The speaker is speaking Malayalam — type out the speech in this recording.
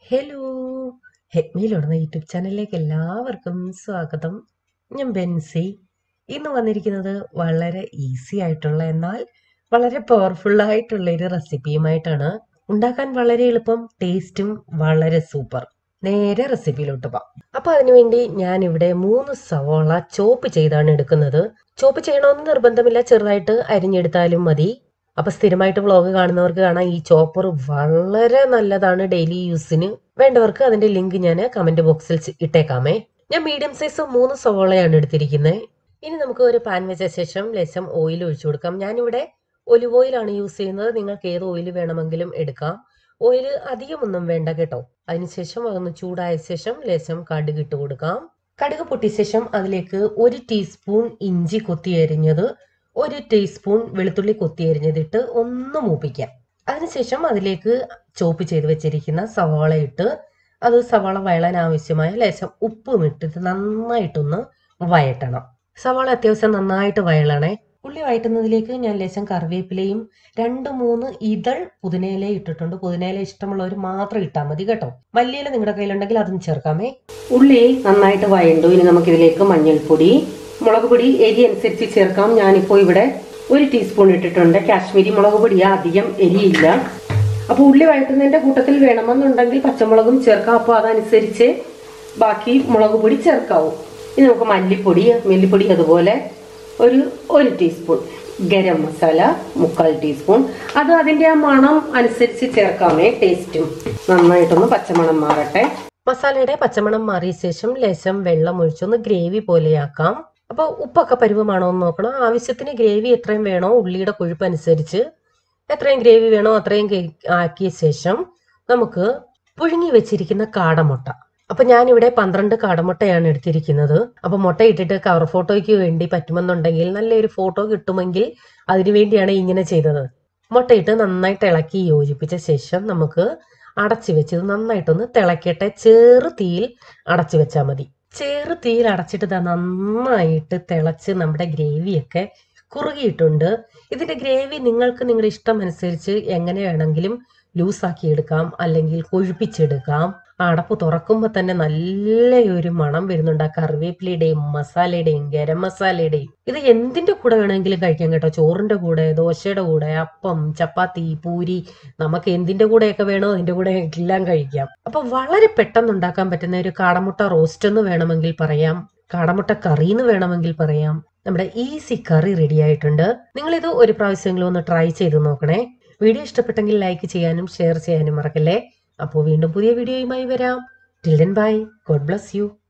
ഹലോ ഹെഡ്മിയിലുടന്ന യൂട്യൂബ് ചാനലിലേക്ക് എല്ലാവർക്കും സ്വാഗതം ഞാൻ ബെൻസി ഇന്ന് വന്നിരിക്കുന്നത് വളരെ ഈസി ആയിട്ടുള്ള എന്നാൽ വളരെ പവർഫുൾ ആയിട്ടുള്ള ഒരു റെസിപ്പിയുമായിട്ടാണ് ഉണ്ടാക്കാൻ വളരെ എളുപ്പം ടേസ്റ്റും വളരെ സൂപ്പർ നേരെ റെസിപ്പിയിലോട്ട് പോകാം അപ്പൊ അതിനുവേണ്ടി ഞാൻ ഇവിടെ മൂന്ന് സവോള ചോപ്പ് ചെയ്താണ് എടുക്കുന്നത് ചോപ്പ് ചെയ്യണമെന്ന് നിർബന്ധമില്ല ചെറുതായിട്ട് അരിഞ്ഞെടുത്താലും മതി അപ്പൊ സ്ഥിരമായിട്ട് വ്ളോഗ് കാണുന്നവർക്ക് കാണാം ഈ ചോപ്പർ വളരെ നല്ലതാണ് ഡെയിലി യൂസിന് വേണ്ടവർക്ക് അതിന്റെ ലിങ്ക് ഞാൻ കമന്റ് ബോക്സിൽ ചി- ഇട്ടേക്കാമേ ഞാൻ മീഡിയം സൈസ് മൂന്ന് സവോളയാണ് എടുത്തിരിക്കുന്നത് ഇനി നമുക്ക് ഒരു പാൻ വെച്ച ശേഷം ലേശം ഓയിൽ ഒഴിച്ചു കൊടുക്കാം ഞാനിവിടെ ഒലിവ് ഓയിലാണ് യൂസ് ചെയ്യുന്നത് നിങ്ങൾക്ക് ഏത് ഓയിൽ വേണമെങ്കിലും എടുക്കാം ഓയിൽ അധികമൊന്നും വേണ്ട കേട്ടോ അതിനുശേഷം അതൊന്ന് ചൂടായ ശേഷം ലേശം കടുക് ഇട്ട് കൊടുക്കാം കടുക് പൊട്ടിയ ശേഷം അതിലേക്ക് ഒരു ടീസ്പൂൺ ഇഞ്ചി കൊത്തി അരിഞ്ഞത് ഒരു ടീസ്പൂൺ വെളുത്തുള്ളി കൊത്തി അരിഞ്ഞതിട്ട് ഒന്ന് മൂപ്പിക്കാം അതിനുശേഷം അതിലേക്ക് ചോപ്പ് ചെയ്ത് വെച്ചിരിക്കുന്ന സവാള ഇട്ട് അത് സവാള വയളാൻ ആവശ്യമായ ലേശം ഉപ്പും ഇട്ടിട്ട് നന്നായിട്ടൊന്ന് വയട്ടണം സവാള അത്യാവശ്യം നന്നായിട്ട് വയളണേ ഉള്ളി വയറ്റുന്നതിലേക്ക് ഞാൻ ലേശം കറിവേപ്പിലയും രണ്ട് മൂന്ന് ഇതൾ പുതിനയില ഇട്ടിട്ടുണ്ട് പുതിനയില ഇഷ്ടമുള്ളവർ മാത്രം ഇട്ടാൽ മതി കേട്ടോ മല്ലിയില നിങ്ങളുടെ കയ്യിലുണ്ടെങ്കിൽ അതും ചേർക്കാമേ ഉള്ളി നന്നായിട്ട് വയണ്ടു ഇനി നമുക്കിതിലേക്ക് മഞ്ഞൾപ്പൊടി മുളക് പൊടി എരി അനുസരിച്ച് ചേർക്കാം ഞാനിപ്പോൾ ഇവിടെ ഒരു ടീസ്പൂൺ ഇട്ടിട്ടുണ്ട് കാശ്മീരി മുളക് പൊടി അധികം എരിയില്ല അപ്പോൾ ഉള്ളി വഴറ്റുന്നതിന്റെ കൂട്ടത്തിൽ വേണമെന്നുണ്ടെങ്കിൽ പച്ചമുളകും ചേർക്കാം അപ്പോൾ അതനുസരിച്ച് ബാക്കി മുളക് പൊടി ചേർക്കാവൂ ഇനി നമുക്ക് മല്ലിപ്പൊടി മല്ലിപ്പൊടി അതുപോലെ ഒരു ഒരു ടീസ്പൂൺ ഗരം മസാല മുക്കാൽ ടീസ്പൂൺ അത് അതിന്റെ ആ മണം അനുസരിച്ച് ചേർക്കാമേ ടേസ്റ്റും നന്നായിട്ടൊന്ന് പച്ചമണം മാറട്ടെ മസാലയുടെ പച്ചമണം മാറിയ ശേഷം ലേശം വെള്ളം ഒഴിച്ചൊന്ന് ഗ്രേവി പോലെയാക്കാം അപ്പോൾ ഉപ്പൊക്കെ പരുവമാണോ എന്ന് നോക്കണം ആവശ്യത്തിന് ഗ്രേവി എത്രയും വേണോ ഉള്ളിയുടെ കൊഴുപ്പ് അനുസരിച്ച് എത്രയും ഗ്രേവി വേണോ അത്രയും ഗെ- ആക്കിയ ശേഷം നമുക്ക് പുഴുങ്ങി വെച്ചിരിക്കുന്ന കാടമുട്ട അപ്പൊ ഞാനിവിടെ പന്ത്രണ്ട് കാടമുട്ടയാണ് എടുത്തിരിക്കുന്നത് അപ്പൊ മുട്ട ഇട്ടിട്ട് കവർ ഫോട്ടോയ്ക്ക് വേണ്ടി പറ്റുമെന്നുണ്ടെങ്കിൽ നല്ലൊരു ഫോട്ടോ കിട്ടുമെങ്കിൽ അതിനു വേണ്ടിയാണ് ഇങ്ങനെ ചെയ്തത് മുട്ടയിട്ട് നന്നായിട്ട് ഇളക്കി യോജിപ്പിച്ച ശേഷം നമുക്ക് അടച്ചു വെച്ച് ഇത് നന്നായിട്ടൊന്ന് തിളക്കട്ടെ ചെറു തീയിൽ അടച്ചു വെച്ചാൽ മതി ചെറു തീയിൽ അടച്ചിട്ട് ദാ നന്നായിട്ട് തിളച്ച് നമ്മുടെ ഗ്രേവിയൊക്കെ കുറുകിയിട്ടുണ്ട് ഇതിന്റെ ഗ്രേവി നിങ്ങൾക്ക് നിങ്ങളുടെ ഇഷ്ടം അനുസരിച്ച് എങ്ങനെ വേണമെങ്കിലും ലൂസാക്കി എടുക്കാം അല്ലെങ്കിൽ കൊഴുപ്പിച്ചെടുക്കാം ആ അടപ്പ് തുറക്കുമ്പോൾ തന്നെ നല്ല ഒരു മണം വരുന്നുണ്ട് ആ കറിവേപ്പിലയുടെയും മസാലയുടെയും ഗരം മസാലയുടെയും ഇത് എന്തിന്റെ കൂടെ വേണമെങ്കിലും കഴിക്കാം കേട്ടോ ചോറിന്റെ കൂടെ ദോശയുടെ കൂടെ അപ്പം ചപ്പാത്തി പൂരി നമുക്ക് എന്തിന്റെ കൂടെയൊക്കെ വേണോ അതിന്റെ കൂടെ എല്ലാം കഴിക്കാം അപ്പൊ വളരെ പെട്ടെന്ന് ഉണ്ടാക്കാൻ പറ്റുന്ന ഒരു കാടമുട്ട റോസ്റ്റ് എന്ന് വേണമെങ്കിൽ പറയാം കാടമുട്ട കറി എന്ന് വേണമെങ്കിൽ പറയാം നമ്മുടെ ഈസി കറി റെഡി ആയിട്ടുണ്ട് നിങ്ങൾ ഇത് ഒരു പ്രാവശ്യമെങ്കിലും ഒന്ന് ട്രൈ ചെയ്ത് നോക്കണേ വീഡിയോ ഇഷ്ടപ്പെട്ടെങ്കിൽ ലൈക്ക് ചെയ്യാനും ഷെയർ ചെയ്യാനും മറക്കല്ലേ അപ്പോൾ വീണ്ടും പുതിയ വീഡിയോയുമായി വരാം till then bye God bless U